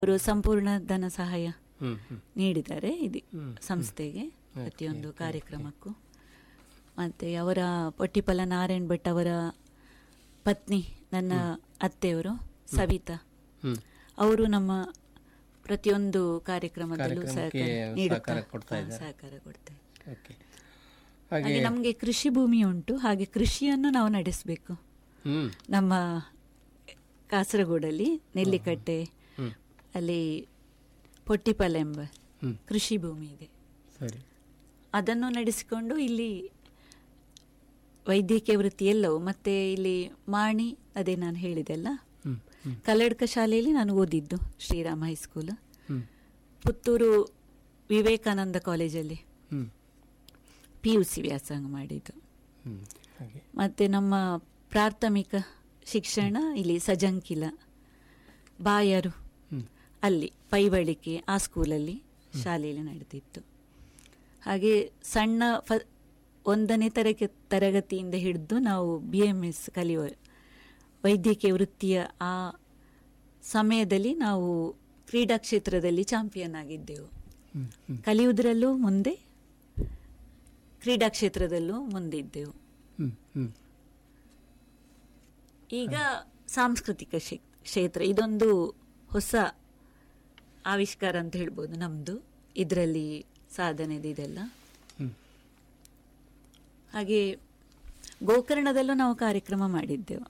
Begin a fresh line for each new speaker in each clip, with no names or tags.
ಅವರು ಸಂಪೂರ್ಣ ಧನ ಸಹಾಯ
ಹ್ಮ್ ಹ್ಮ್
ನೀಡಿದ್ದಾರೆ ಇದು
ಹ್ಮ್.
ಸಂಸ್ಥೆಗೆ
ಓಕೆ,
ಪ್ರತಿಯೊಂದು
ಓಕೆ.
ಕಾರ್ಯಕ್ರಮಕ್ಕೂ ಮತ್ತು ಅವರ ಪೊಟ್ಟಿಪಲ ನಾರಾಯಣ್ ಭಟ್ ಅವರ ಪತ್ನಿ ನನ್ನ ಅತ್ತೆಯವರು ಸವಿತಾ
ಹ್ಮ್
ಅವರು ನಮ್ಮ ಪ್ರತಿಯೊಂದು ಕಾರ್ಯಕ್ರಮದಲ್ಲೂ
ಕಾರ್ಯಕ್ರಮಕ್ಕೆ
ಸಹಕಾರ ನೀಡುತ್ತಾ
ಸಹಕಾರ ಕೊಡ್ತಾ
ಹಾ,
ಇದ್ದಾರೆ.
ಸಹಕಾರ ಕೊಡ್ತಾರೆ
ಓಕೆ ಹಾಗೆ
ಹಾಗೆ ನಮಗೆ ಕೃಷಿ ಭೂಮಿ ಉಂಟು ಹಾಗೆ ಕೃಷಿಯನ್ನು ನಾವು ನಡೆಸಬೇಕು
ಹ್ಮ್
ನಮ್ಮ ಕಾಸರಗೋಡಲ್ಲಿ ನೆಲ್ಲಿಕಟ್ಟೆ
ಹ್ಮ್
ಅಲ್ಲಿ ಪೊಟ್ಟಿಪಲ್ ಎಂಬ
ಹ್ಮ್
ಕೃಷಿ ಭೂಮಿ ಇದೆ
ಸರಿ
ಅದನ್ನು ನಡೆಸಿಕೊಂಡು ಇಲ್ಲಿ ವೈದ್ಯಕೀಯ ವೃತ್ತಿ ಎಲ್ಲವೂ ಮತ್ತೆ ಇಲ್ಲಿ ಮಾಣಿ ಅದೇ ನಾನು ಹೇಳಿದೆಲ್ಲ
ಹ್ಮ್ ಹ್ಮ್
ಕಲ್ಲಡ್ಕ ಶಾಲೆಯಲ್ಲಿ ನಾನು ಓದಿದ್ದು ಶ್ರೀರಾಮ ಹೈಸ್ಕೂಲ್
ಹ್ಮ್
ಪುತ್ತೂರು ವಿವೇಕಾನಂದ ಕಾಲೇಜಲ್ಲಿ
ಹ್ಮ್
ಪಿ ಯು ಸಿ ವ್ಯಾಸಂಗ ಮಾಡಿದ್ದು
ಹ್ಮ್ ಹಾಗೆ
ಮತ್ತು ನಮ್ಮ ಪ್ರಾಥಮಿಕ ಶಿಕ್ಷಣ ಇಲ್ಲಿ ಸಜಂಕಿಲ ಬಾಯರು
ಹ್ಮ್
ಅಲ್ಲಿ ಪೈವಳಿಕೆ ಆ ಸ್ಕೂಲಲ್ಲಿ ಶಾಲೆಯಲ್ಲಿ ನಡೆದಿತ್ತು ಹಾಗೆ ಸಣ್ಣ ಫ ಒಂದನೇ ತರಗ ತರಗತಿಯಿಂದ ಹಿಡಿದು ನಾವು ಬಿ ಎಮ್ ಎಸ್ ಕಲಿಯುವ ವೈದ್ಯಕೀಯ ವೃತ್ತಿಯ ಆ ಸಮಯದಲ್ಲಿ ನಾವು ಕ್ರೀಡಾ ಕ್ಷೇತ್ರದಲ್ಲಿ ಚಾಂಪಿಯನ್ ಆಗಿದ್ದೆವು
ಹ್ಮ್ ಹ್ಮ್
ಕಲಿಯುವುದರಲ್ಲೂ ಮುಂದೆ ಕ್ರೀಡಾ ಕ್ಷೇತ್ರದಲ್ಲೂ ಮುಂದಿದ್ದೆವು
ಹ್ಮ್ ಹ್ಮ್
ಈಗ ಸಾಂಸ್ಕೃತಿಕ ಕ್ಷೇ- ಕ್ಷೇತ್ರ ಇದೊಂದು ಹೊಸ ಆವಿಷ್ಕಾರ ಅಂತ ಹೇಳ್ಬೋದು ನಮ್ಮದು ಇದರಲ್ಲಿ ಸಾಧನೆದು ಇದೆಲ್ಲ
ಹ್ಮ್
ಹಾಗೆ ಗೋಕರ್ಣದಲ್ಲೂ ನಾವು ಕಾರ್ಯಕ್ರಮ ಮಾಡಿದ್ದೆವು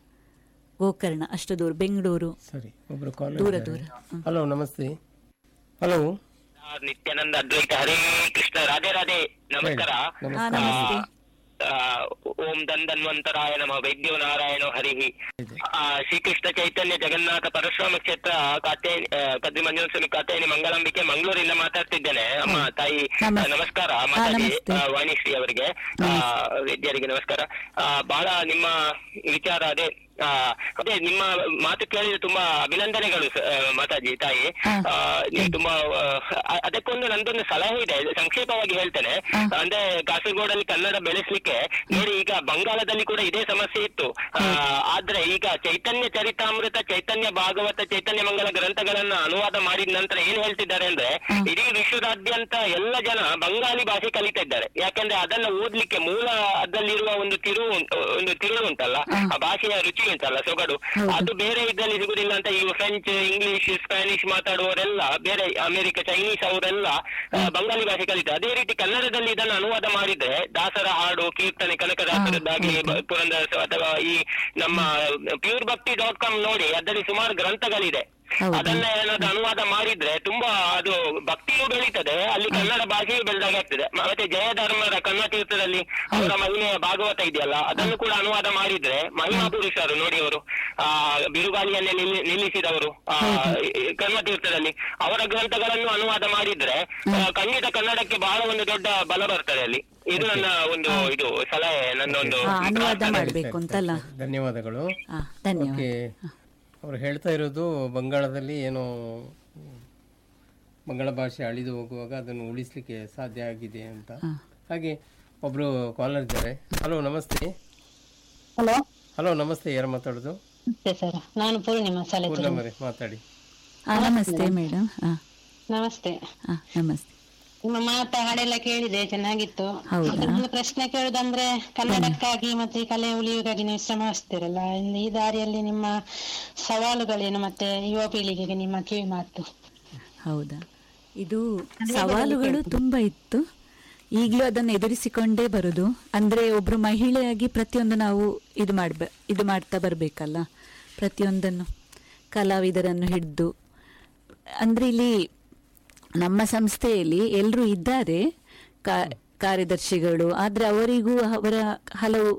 ಗೋಕರ್ಣ ಅಷ್ಟು ದೂರ ಬೆಂಗಳೂರು
ಸರಿ ಒಬ್ರು ಕಾಲ್
ದೂರ ದೂರ ಹ್ಮ್.
ಹಲೋ ನಮಸ್ತೆ ಹಲೋ
ನಿತ್ಯಾನಂದ ಅದ್ವೈತ ಹರೇ ಕೃಷ್ಣ ರಾಧೆ ರಾಧೆ ನಮಸ್ಕಾರ
ಹೇಳಿ.
ಹಾ
ನಮಸ್ಕಾರ.
ನಮಸ್ತೆ
ಆ, ಓಂ ದಂದನ್ವಂತರಾಯ ನಮ ವೈದ್ಯೋ ನಾರಾಯಣೋ ಹರಿಹಿ ಆ, ಶ್ರೀಕೃಷ್ಣ ಚೈತನ್ಯ ಜಗನ್ನಾಥ ಪರಶುರಾಮ ಕ್ಷೇತ್ರ ಕಾತೆ ಕದ್ರಿ ಮಂಜುನಾಥ ಸ್ವಾಮಿ ಕಾತೇನಿ ಮಂಗಳಂಬಿಕೆ ಮಂಗಳೂರಿಂದ ಮಾತಾಡ್ತಿದ್ದೇನೆ ಅಮ್ಮ ತಾಯಿ
ನಮಸ್ತೆ.
ಆ, ನಮಸ್ಕಾರ
ಹಾ,
ಮಾತಾಡಿ
ನಮಸ್ತೆ.
ಆ, ವಾಣಿಶ್ರೀ ಅವರಿಗೆ ಆ, ವೈದ್ಯರಿಗೆ ನಮಸ್ಕಾರ ಆ, ಬಹಳ ನಿಮ್ಮ ವಿಚಾರ ಅದೇ ಆ, ಅದೇ ನಿಮ್ಮ ಮಾತು ಕೇಳಿದ್ರೆ ತುಂಬಾ ಅಭಿನಂದನೆಗಳು ಸ- ಆ, ಮಾತಾಜಿ ತಾಯಿ
ಹಾ.
ಆ, ನೀವು ತುಂಬಾ ಆ, ಅದಕ್ಕೊಂದು ನಂದೊಂದು ಸಲಹೆ ಇದೆ ಸಂಕ್ಷೇಪವಾಗಿ ಹೇಳ್ತೇನೆ
ಹಾ.
ಅಂದ್ರೆ ಕಾಸರಗೋಡಲ್ಲಿ ಕನ್ನಡ ಬೆಳೆಸ್ಲಿಕ್ಕೆ ನೋಡಿ ಈಗ ಬಂಗಾಳದಲ್ಲಿ ಕೂಡ ಇದೇ ಸಮಸ್ಯೆ ಇತ್ತು ಆ, ಆದ್ರೆ ಈಗ ಚೈತನ್ಯ ಚರಿತಾಮೃತ ಚೈತನ್ಯ ಭಾಗವತ ಚೈತನ್ಯ ಮಂಗಲ ಗ್ರಂಥಗಳನ್ನ ಅನುವಾದ ಮಾಡಿದ ನಂತರ ಏನ್ ಹೇಳ್ತಿದ್ದಾರೆ ಅಂದ್ರೆ
ಹಾ.
ಇಡೀ ವಿಶ್ವದಾದ್ಯಂತ ಎಲ್ಲ ಜನ ಬಂಗಾಳಿ ಭಾಷೆ ಕಲಿತಾ ಇದ್ದಾರೆ ಯಾಕಂದ್ರೆ ಅದನ್ನ ಓದ್ಲಿಕ್ಕೆ ಮೂಲ ಅದರಲ್ಲಿರುವ ಒಂದು ತಿರುವು ಉಂಟು- ಒಂದು ತಿರುಳು ಉಂಟಲ್ಲ
ಹಾ.
ಆ ಭಾಷೆಯ ರುಚಿ ಉಂಟಲ್ಲ ಸೊಗಡು
ಹೌದು.
ಅದು ಬೇರೆ ಇದ್ರಲ್ಲಿ ಸಿಗುದಿಲ್ಲ ಅಂತ ಈಗ ಫ್ರೆಂಚ್ ಇಂಗ್ಲಿಷ್ ಸ್ಪ್ಯಾನಿಷ್ ಮಾತಾಡುವವರೆಲ್ಲ ಬೇರೆ ಅಮೆರಿಕ ಚೈನೀಸ್ ಅವರೆಲ್ಲ ಆ, ಬಂಗಾಳಿ ಭಾಷೆ ಕಲಿತಾರೆ ಅದೇ ರೀತಿ ಕನ್ನಡದಲ್ಲಿ ಇದನ್ನು ಅನುವಾದ ಮಾಡಿದ್ರೆ ದಾಸರ ಹಾಡು ಕೀರ್ತನೆ ಕನಕದಾಸರದ್ದಾಗ್ಲಿ
ಹಾ, ಹೌದು.
ಪುರಂದರ ಅಥವಾ ಈ ನಮ್ಮ ಪ್ಯೂರ್ ಭಕ್ತಿ ಡಾಟ್ ಕಾಮ್ ನೋಡಿ ಅದರಲ್ಲಿ ಸುಮಾರು ಗ್ರಂಥಗಳಿದೆ
ಹೌದು.
ಅದನ್ನ ಏನಾದ್ರು ಅನುವಾದ ಮಾಡಿದ್ರೆ ತುಂಬಾ ಅದು ಭಕ್ತಿಯೂ ಬೆಳೀತದೆ ಅಲ್ಲಿ ಕನ್ನಡ ಭಾಷೆಯೂ ಬೆಳೆದಾಗ ಆಗ್ತದೆ ಮತ್ತೆ ಜಯಧರ್ಮರ ಕನ್ನತೀರ್ಥದಲ್ಲಿ ಅವರ ಮಹಿಮೆಯ ಭಾಗವತ ಇದೆಯಲ್ಲ ಅದನ್ನು ಕೂಡ ಅನುವಾದ ಮಾಡಿದ್ರೆ ಮಹಿಮಾ ಪುರುಷರು ನೋಡಿ ಅವರು ಆ ಬಿರುಗಾಳಿಯನ್ನೇ ನಿಲ್ಲಿ- ನಿಲ್ಲಿಸಿದವರು ಆ ಕನ್ನತೀರ್ಥದಲ್ಲಿ ಅವರ ಗ್ರಂಥಗಳನ್ನು ಅನುವಾದ ಮಾಡಿದ್ರೆ ಆ, ಖಂಡಿತ ಕನ್ನಡಕ್ಕೆ ಬಹಳ ಒಂದು ದೊಡ್ಡ ಬಲ ಬರ್ತದೆ ಅಲ್ಲಿ ಇದು ನನ್ನ ಒಂದು ಇದು ಸಲಹೆ ನನ್ನ ಒಂದು
ಹಾ, ಅನುವಾದ
ಪ್ರಾರ್ಥನೆ.
ಮಾಡಬೇಕು ಅಂತಲ್ಲ
ಧನ್ಯವಾದಗಳು
ಹಾ ಧನ್ಯವಾದ
ಓಕೆ ಅವ್ರು ಹೇಳ್ತಾ ಇರೋದು ಬಂಗಾಳದಲ್ಲಿ ಏನೋ ಹ್ಮ್, ಬಂಗಾಳ ಭಾಷೆ ಅಳಿದು ಹೋಗುವಾಗ ಅದನ್ನು ಉಳಿಸ್ಲಿಕ್ಕೆ ಸಾಧ್ಯ ಆಗಿದೆ ಅಂತ
ಹಾ.
ಹಾಗೆ ಒಬ್ರು ಕಾಲರ್ ಇದ್ದಾರೆ ಹಲೋ ನಮಸ್ತೆ
ಹಲೋ
ಹಲೋ ನಮಸ್ತೆ ಯಾರು ಮಾತಾಡೋದು
ನಮಸ್ತೆ ಸರ್ ನಾನು ಪೂರ್ಣಿಮಾ ಸಾಲೆ
ಪೂರ್ಣಮರಿ ಮಾತಾಡಿ
ಹಾ ನಮಸ್ತೆ ಮೇಡಮ್ ಹಾ
ನಮಸ್ತೆ
ಹಾ ನಮಸ್ತೆ
ನಿಮ್ಮ ಮಾತಾ ಹಾಡೆಲ್ಲ ಕೇಳಿದೆ ಚೆನ್ನಾಗಿತ್ತು
ಹೌದಾ?
ಮತ್ತೆ ಒಂದು ಪ್ರಶ್ನೆ ಕೇಳುದಂದ್ರೆ ಕನ್ನಡಕ್ಕಾಗಿ ಮತ್ತೆ ಈ ಕಲೆ ಉಳಿಯುವುದಾಗಿ ನೀವು ಶ್ರಮ ವಹಿಸ್ತೀರಲ್ಲ ಇನ್ನು ಈ ದಾರಿಯಲ್ಲಿ ನಿಮ್ಮ ಸವಾಲುಗಳೇನು ಮತ್ತೆ ಯುವ ಪೀಳಿಗೆಗೆ ನಿಮ್ಮ ಕಿವಿ ಮಾತು
ಹೌದಾ ಇದು ಸವಾಲುಗಳು ತುಂಬ ಇತ್ತು ಈಗಲೂ ಅದನ್ನು ಎದುರಿಸಿಕೊಂಡೇ ಬರೋದು ಅಂದರೆ ಒಬ್ಬರು ಮಹಿಳೆಯಾಗಿ ಪ್ರತಿಯೊಂದು ನಾವು ಇದು ಮಾಡ್ಬೇ ಇದು ಮಾಡ್ತಾ ಬರಬೇಕಲ್ಲ ಪ್ರತಿಯೊಂದನ್ನು ಕಲಾವಿದರನ್ನು ಹಿಡಿದು ಅಂದರೆ ಇಲ್ಲಿ ನಮ್ಮ ಸಂಸ್ಥೆಯಲ್ಲಿ ಎಲ್ಲರೂ ಇದ್ದಾರೆ ಕಾ ಕಾರ್ಯದರ್ಶಿಗಳು ಆದರೆ ಅವರಿಗೂ ಅವರ ಹಲವು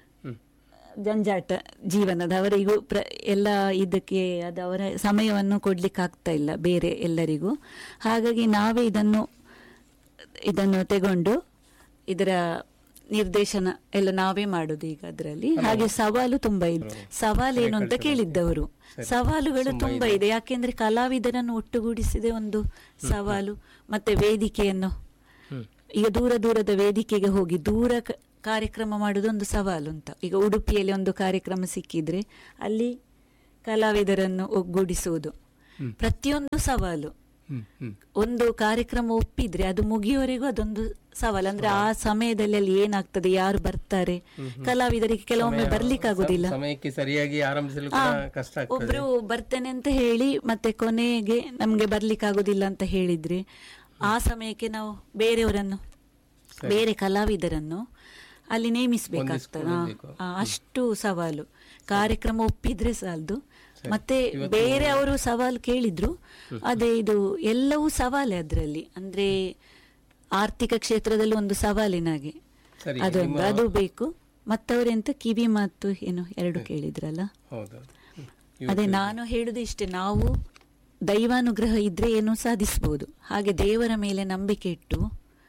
ಜಂಜಾಟ ಜೀವನದ ಅವರಿಗೂ ಪ್ರ ಎಲ್ಲ ಇದಕ್ಕೆ ಅದು ಅವರ ಸಮಯವನ್ನು ಕೊಡ್ಲಿಕ್ಕೆ ಆಗ್ತಾ ಇಲ್ಲ ಬೇರೆ ಎಲ್ಲರಿಗೂ ಹಾಗಾಗಿ ನಾವೇ ಇದನ್ನು ಇದನ್ನು ತಗೊಂಡು ಇದರ ನಿರ್ದೇಶನ ಎಲ್ಲ ನಾವೇ ಮಾಡುದು ಈಗ ಅದರಲ್ಲಿ ಹಾಗೆ ಸವಾಲು ತುಂಬಾ ಇದೆ ಸವಾಲು ಏನು ಅಂತ ಕೇಳಿದ್ದವರು ಸವಾಲುಗಳು ತುಂಬಾ ಇದೆ ಯಾಕೆಂದ್ರೆ ಕಲಾವಿದರನ್ನು ಒಟ್ಟುಗೂಡಿಸಿದೆ ಒಂದು ಸವಾಲು ಮತ್ತೆ ವೇದಿಕೆಯನ್ನು ಈಗ ದೂರ ದೂರದ ವೇದಿಕೆಗೆ ಹೋಗಿ ದೂರ ಕ- ಕಾರ್ಯಕ್ರಮ ಮಾಡುವುದು ಒಂದು ಸವಾಲು ಅಂತ ಈಗ ಉಡುಪಿಯಲ್ಲಿ ಒಂದು ಕಾರ್ಯಕ್ರಮ ಸಿಕ್ಕಿದ್ರೆ ಅಲ್ಲಿ ಕಲಾವಿದರನ್ನು ಒಗ್ಗೂಡಿಸುವುದು ಪ್ರತಿಯೊಂದು ಸವಾಲು
ಹ್ಮ್ ಹ್ಮ್
ಒಂದು ಕಾರ್ಯಕ್ರಮ ಒಪ್ಪಿದ್ರೆ ಅದು ಮುಗಿಯುವವರೆಗೂ ಅದೊಂದು ಸವಾಲು ಅಂದ್ರೆ ಆ ಸಮಯದಲ್ಲಿ ಅಲ್ಲಿ ಏನಾಗ್ತದೆ ಯಾರು ಬರ್ತಾರೆ ಕಲಾವಿದರಿಗೆ ಕೆಲವೊಮ್ಮೆ ಬರ್ಲಿಕ್ಕಾಗುದಿಲ್ಲ
ಸಮಯಕ್ಕೆ ಸರಿಯಾಗಿ ಆರಂಭಿಸಲು ಕೂಡ ಕಷ್ಟ ಆಗ್ತದೆ
ಒಬ್ರು ಬರ್ತೇನೆ ಅಂತ ಹೇಳಿ ಮತ್ತೆ ಕೊನೆಗೆ ನಮ್ಗೆ ಬರ್ಲಿಕ್ಕಾಗುದಿಲ್ಲ ಅಂತ ಹೇಳಿದ್ರೆ ಆ ಸಮಯಕ್ಕೆ ನಾವು ಬೇರೆಯವರನ್ನು ಬೇರೆ ಕಲಾವಿದರನ್ನು ಅಲ್ಲಿ ನೇಮಿಸ್ಬೇಕಾಗ್ತದ
ಹೊಂದಿಸ್ಕೊಳ್ಳಬೇಕು.
ಅಷ್ಟು ಸವಾಲು ಕಾರ್ಯಕ್ರಮ ಒಪ್ಪಿದ್ರೆ ಸಾಲದು ಮತ್ತೆ ಬೇರೆ ಅವರು ಸವಾಲು ಕೇಳಿದ್ರು ಅದೇ ಇದು ಎಲ್ಲವೂ ಸವಾಲೇ ಅದರಲ್ಲಿ ಅಂದ್ರೆ ಆರ್ಥಿಕ ಕ್ಷೇತ್ರದಲ್ಲಿ ಒಂದು ಸವಾಲಿನಾಗೆ
ಸರಿ
ಅದೊಂದು ಅದು ಬೇಕು ಮತ್ತವರೆಂತ ಕಿವಿ ಮಾತು ಏನು ಎರಡು ಕೇಳಿದ್ರಲ್ಲ
ಹೌದು ಹ್ಮ್.
ಅದೇ ನಾನು ಹೇಳುದು ಇಷ್ಟೇ ನಾವು ದೈವಾನುಗ್ರಹ ಇದ್ರೆ ಏನೋ ಸಾಧಿಸಬಹುದು ಹಾಗೆ ದೇವರ ಮೇಲೆ ನಂಬಿಕೆ ಇಟ್ಟು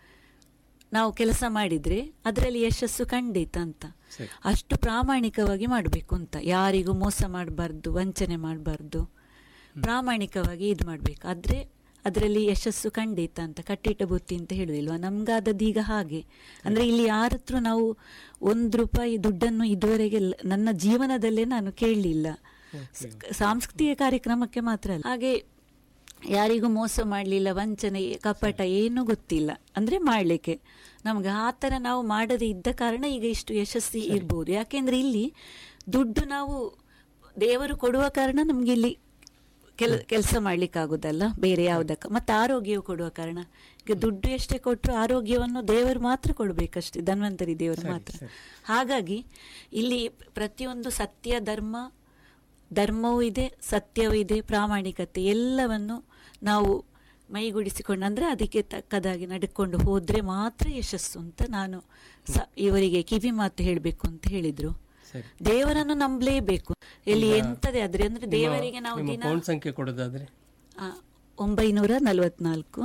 ನಾವು ಕೆಲಸ ಮಾಡಿದ್ರೆ ಅದರಲ್ಲಿ ಯಶಸ್ಸು ಖಂಡಿತ ಅಂತ
ಸರಿ.
ಅಷ್ಟು ಪ್ರಾಮಾಣಿಕವಾಗಿ ಮಾಡಬೇಕು ಅಂತ ಯಾರಿಗೂ ಮೋಸ ಮಾಡಬಾರ್ದು ವಂಚನೆ ಮಾಡಬಾರ್ದು ಪ್ರಾಮಾಣಿಕವಾಗಿ ಇದು ಮಾಡಬೇಕು ಆದ್ರೆ ಅದರಲ್ಲಿ ಯಶಸ್ಸು ಖಂಡಿತ ಅಂತ ಕಟ್ಟಿಟ್ಟ ಬುತ್ತಿ ಅಂತ ಹೇಳುದಿಲ್ವಾ ನಮ್ಗಾದದ್ದು ಈಗ ಹಾಗೆ ಅಂದ್ರೆ ಇಲ್ಲಿ ಯಾರ ಹತ್ರ ನಾವು ಒಂದು ರೂಪಾಯಿ ದುಡ್ಡನ್ನು ಇದುವರೆಗೆ ಲ- ನನ್ನ ಜೀವನದಲ್ಲೇ ನಾನು ಕೇಳಲಿಲ್ಲ ಸಾಂಸ್ಕೃತಿಕ ಕಾರ್ಯಕ್ರಮಕ್ಕೆ ಮಾತ್ರ ಅಲ್ಲ ಹಾಗೆ ಯಾರಿಗೂ ಮೋಸ ಮಾಡಲಿಲ್ಲ ವಂಚನೆ ಕಪಟ ಏನೂ ಗೊತ್ತಿಲ್ಲ ಅಂದರೆ ಮಾಡಲಿಕ್ಕೆ ನಮ್ಗೆ ಆ ಥರ ನಾವು ಮಾಡದೇ ಇದ್ದ ಕಾರಣ ಈಗ ಇಷ್ಟು ಯಶಸ್ವಿ ಇರ್ಬೋದು ಯಾಕೆಂದ್ರೆ ಇಲ್ಲಿ ದುಡ್ಡು ನಾವು ದೇವರು ಕೊಡುವ ಕಾರಣ ನಮ್ಗೆ ಇಲ್ಲಿ ಕೆಲ ಕೆಲಸ ಮಾಡ್ಲಿಕ್ಕಾಗೋದಲ್ಲ ಬೇರೆ ಯಾವುದಕ್ಕ ಮತ್ತೆ ಆರೋಗ್ಯವು ಕೊಡುವ ಕಾರಣ ಈಗ ದುಡ್ಡು ಎಷ್ಟೇ ಕೊಟ್ಟರು ಆರೋಗ್ಯವನ್ನು ದೇವರು ಮಾತ್ರ ಕೊಡಬೇಕಷ್ಟೇ ಧನ್ವಂತರಿ ದೇವರು ಮಾತ್ರ ಹಾಗಾಗಿ ಇಲ್ಲಿ ಪ್ರತಿಯೊಂದು ಸತ್ಯ ಧರ್ಮ ಧರ್ಮವೂ ಇದೆ ಸತ್ಯವೂ ಇದೆ ಪ್ರಾಮಾಣಿಕತೆ ಎಲ್ಲವನ್ನು ನಾವು ಮೈಗೂಡಿಸಿಕೊಂಡು ಅಂದರೆ ಅದಕ್ಕೆ ತಕ್ಕದಾಗಿ ನಡ್ಕೊಂಡು ಹೋದರೆ ಮಾತ್ರ ಯಶಸ್ಸು ಅಂತ ನಾನು ಸ ಇವರಿಗೆ ಕಿವಿ ಮಾತು ಹೇಳಬೇಕು ಅಂತ ಹೇಳಿದರು
ಸರಿ
ದೇವರನ್ನು ನಂಬಲೇಬೇಕು ಎಲ್ಲಿ ಎಂತದೇ ಆದ್ರೆ ಅಂದ್ರೆ ದೇವರಿಗೆ ನಾವು
ನಿಮ್ಮ
ದಿನ
ಫೋನ್ ಸಂಖ್ಯೆ ಕೊಡೋದಾದ್ರೆ
ಆ, ಒಂಬೈನೂರ ನಲವತ್ನಾಲ್ಕು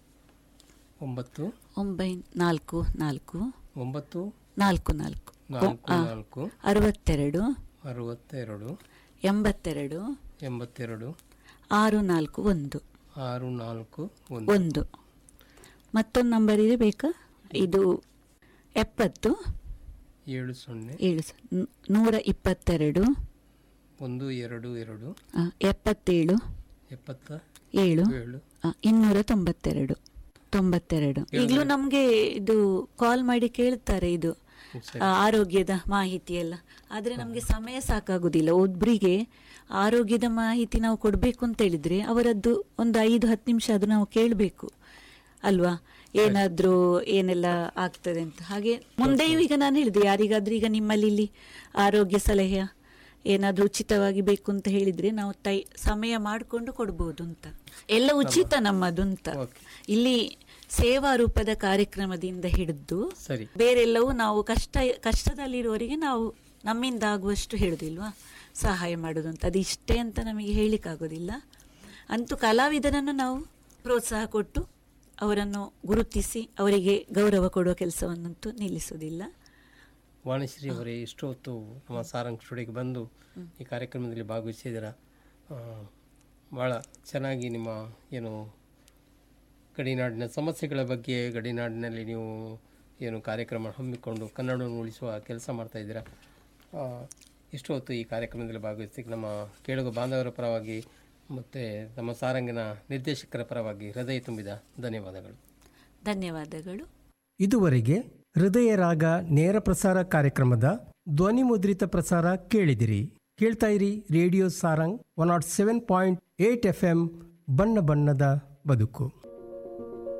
ಒಂಬತ್ತು
ಒಂಬೈ ನಾಲ್ಕು ನಾಲ್ಕು
ಒಂಬತ್ತು
ನಾಲ್ಕು ನಾಲ್ಕು
ನಾಲ್ಕು
ಆ,
ನಾಲ್ಕು
ಅರವತ್ತೆರಡು
ಅರವತ್ತೆರಡು
ಎಂಬತ್ತೆರಡು
ಎಂಬತ್ತೆರಡು
ಆರು ನಾಲ್ಕು ಒಂದು
ಆರು ನಾಲ್ಕು ಒಂದು
ಒಂದು ಮತ್ತೊಂದು ನಂಬರ್ ಇದೆ ಬೇಕಾ ಇದು ಎಪ್ಪತ್ತು
ಏಳು ಸೊನ್ನೆ
ಏಳು ಸ- ನ- ನೂರ ಇಪ್ಪತ್ತೆರಡು
ಒಂದು ಎರಡು ಎರಡು
ಆ, ಎಪ್ಪತ್ತೇಳು
ಎಪ್ಪತ್ತ
ಏಳು
ಏಳು
ಆ, ಇನ್ನೂರ ತೊಂಬತ್ತೆರಡು ತೊಂಬತ್ತೆರಡು ಈಗಲೂ ನಮಗೆ ಇದು ಕಾಲ್ ಮಾಡಿ ಕೇಳ್ತಾರೆ ಇದು
ಸರಿ.
ಆ, ಆರೋಗ್ಯದ ಮಾಹಿತಿ ಎಲ್ಲ ಆದರೆ ನಮಗೆ ಸಮಯ ಸಾಕಾಗುದಿಲ್ಲ ಒಬ್ರಿಗೆ ಆರೋಗ್ಯದ ಮಾಹಿತಿ ನಾವು ಕೊಡಬೇಕು ಅಂತ ಹೇಳಿದ್ರೆ ಅವರದ್ದು ಒಂದು ಐದು ಹತ್ತು ನಿಮಿಷ ಅದು ನಾವು ಕೇಳಬೇಕು ಅಲ್ವಾ ಏನಾದ್ರೂ ಏನೆಲ್ಲ ಆಗ್ತದೆ ಅಂತ ಹಾಗೆ ಮುಂದೆಯೂ ಈಗ ನಾನು ಹೇಳಿದೆ ಯಾರಿಗಾದ್ರೂ ಈಗ ನಿಮ್ಮಲ್ಲಿ ಇಲ್ಲಿ ಆರೋಗ್ಯ ಸಲಹೆ ಏನಾದ್ರೂ ಉಚಿತವಾಗಿ ಬೇಕು ಅಂತ ಹೇಳಿದ್ರೆ ನಾವು ತೈ ಸಮಯ ಮಾಡಿಕೊಂಡು ಕೊಡ್ಬೋದು ಅಂತ ಎಲ್ಲ ಉಚಿತ ನಮ್ಮದು ಅಂತ
Okay.
ಇಲ್ಲಿ ಸೇವಾ ರೂಪದ ಕಾರ್ಯಕ್ರಮದಿಂದ ಹಿಡಿದು
ಸರಿ
ಬೇರೆಲ್ಲವೂ ನಾವು ಕಷ್ಟ ಕಷ್ಟದಲ್ಲಿರುವವರಿಗೆ ನಾವು ನಮ್ಮಿಂದ ಆಗುವಷ್ಟು ಹೇಳುದಿಲ್ವಾ ಸಹಾಯ ಮಾಡೋದು ಅಂತ ಅದು ಇಷ್ಟೇ ಅಂತ ನಮಗೆ ಹೇಳಿಕ್ಕಾಗೋದಿಲ್ಲ ಅಂತೂ ಕಲಾವಿದರನ್ನು ನಾವು ಪ್ರೋತ್ಸಾಹ ಕೊಟ್ಟು ಅವರನ್ನು ಗುರುತಿಸಿ ಅವರಿಗೆ ಗೌರವ ಕೊಡುವ ಕೆಲಸವನ್ನಂತೂ ನಿಲ್ಲಿಸುವುದಿಲ್ಲ
ವಾಣಿಶ್ರೀ ಅವರೇ ಇಷ್ಟು ಹೊತ್ತು ನಮ್ಮ ಸಾರಂಗ್ ಸ್ಟುಡಿಯೋಗೆ ಬಂದು ಈ ಕಾರ್ಯಕ್ರಮದಲ್ಲಿ ಭಾಗವಹಿಸಿದ್ದೀರ ಆ, ಭಾಳ ಚೆನ್ನಾಗಿ ನಿಮ್ಮ ಏನು ಗಡಿನಾಡಿನ ಸಮಸ್ಯೆಗಳ ಬಗ್ಗೆ ಗಡಿನಾಡಿನಲ್ಲಿ ನೀವು ಏನು ಕಾರ್ಯಕ್ರಮ ಹಮ್ಮಿಕೊಂಡು ಕನ್ನಡವನ್ನು ಉಳಿಸುವ ಕೆಲಸ ಮಾಡ್ತಾ ಇದ್ದೀರಾ ಆ, ಇಷ್ಟು ಹೊತ್ತು ಈ ಕಾರ್ಯಕ್ರಮದಲ್ಲಿ ಭಾಗವಹಿಸಿ ನಮ್ಮ ಕೇಳುಗ ಬಾಂಧವರ ಪರವಾಗಿ ಮತ್ತು ನಮ್ಮ ಸಾರಂಗಿನ ನಿರ್ದೇಶಕರ ಪರವಾಗಿ ಹೃದಯ ತುಂಬಿದ ಧನ್ಯವಾದಗಳು
ಧನ್ಯವಾದಗಳು
ಇದುವರೆಗೆ ಹೃದಯ ರಾಗ ನೇರ ಪ್ರಸಾರ ಕಾರ್ಯಕ್ರಮದ ಧ್ವನಿ ಮುದ್ರಿತ ಪ್ರಸಾರ ಕೇಳಿದಿರಿ ಕೇಳ್ತಾ ಇರಿ radio Sarang one nought seven point eight F M ಬಣ್ಣ ಬಣ್ಣದ ಬದುಕು